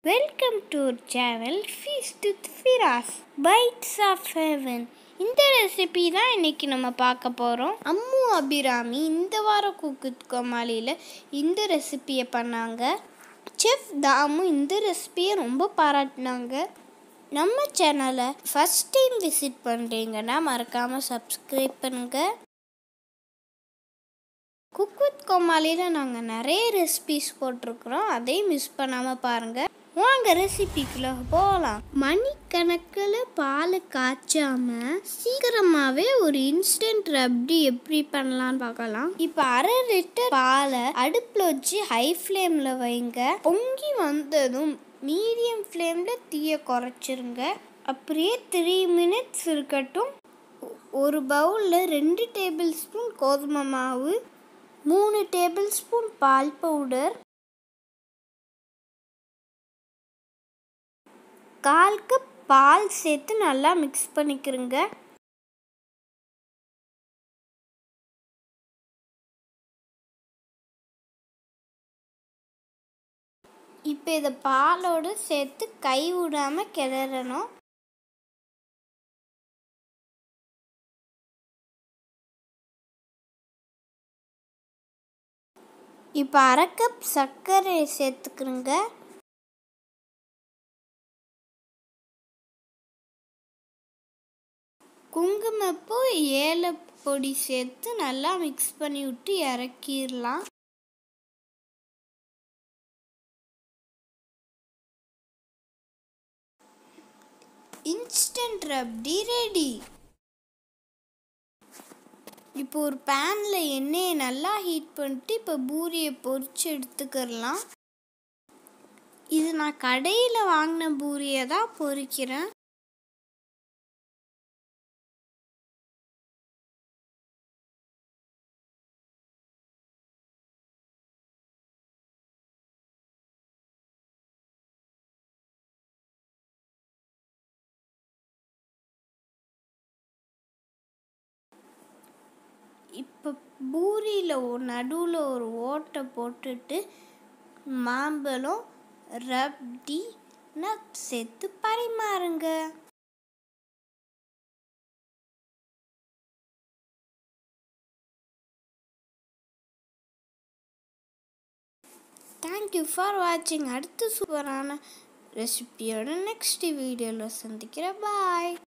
welcome to channel feast with ஃபிராஸ் bites of heaven இந்த recipe தான் இன்னைக்கு நம்ம பார்க்க போகிறோம் அம்மு அபிராமி இந்த வாரம் குக்குத் கோமாளியில் இந்த ரெசிபியை பண்ணாங்க செஃப் தாமு இந்த ரெசிபியை ரொம்ப பாராட்டினாங்க நம்ம சேனலை ஃபஸ்ட் டைம் விசிட் பண்ணுறீங்கன்னா மறக்காமல் சப்ஸ்கிரைப் பண்ணுங்கள் குக் வித் கோமாளியில் நாங்கள் நிறைய ரெசிபிஸ் போட்டிருக்கிறோம் அதையும் மிஸ் பண்ணாமல் பாருங்கள் வாங்க ரெசிபிக்குள்ள போகலாம் மணிக்கணக்கில் பால் காய்ச்சாம சீக்கிரமாகவே ஒரு இன்ஸ்டன்ட் ரப்டி எப்படி பண்ணலாம்னு பார்க்கலாம் இப்போ அரை லிட்டர் பாலை அடுப்பில் வச்சு ஹை ஃப்ளேமில் வைங்க பொங்கி வந்ததும் மீடியம் ஃப்ளேமில் தீயை குறைச்சிருங்க அப்படியே த்ரீ மினிட்ஸ் இருக்கட்டும் ஒரு பவுலில் ரெண்டு டேபிள் ஸ்பூன் கோதுமை மாவு மூணு டேபிள் ஸ்பூன் பால் பவுடர் கால் கப் பால் சேர்த்து நல்லா மிக்ஸ் பண்ணிக்கிறங்க இப்போ இதை பாலோடு சேர்த்து கை விடாமல் கிளறணும் இப்போ அரை கப் சர்க்கரை சேர்த்துக்கிறோங்க குங்குமப்பூ ஏலை பொடி சேர்த்து நல்லா மிக்ஸ் பண்ணி விட்டு இறக்கிடலாம் இன்ஸ்டன்ட் ரப்டி ரெடி இப்போ ஒரு பேனில் எண்ணெயை நல்லா ஹீட் பண்ணிட்டு இப்போ பூரியை பொரிச்சு எடுத்துக்கிடலாம் இது நான் கடையில் வாங்கின பூரியை தான் பொரிக்கிறேன் இப்போ பூரியில் நடுவில் ஒரு ஓட்டை போட்டுட்டு மாம்பழம் ரப்டி நட் சேர்த்து பரிமாறுங்க தேங்க்யூ ஃபார் வாட்சிங் அடுத்த சூப்பரான ரெசிபியோட நெக்ஸ்ட் வீடியோவில் சந்திக்கிறேன் பாய்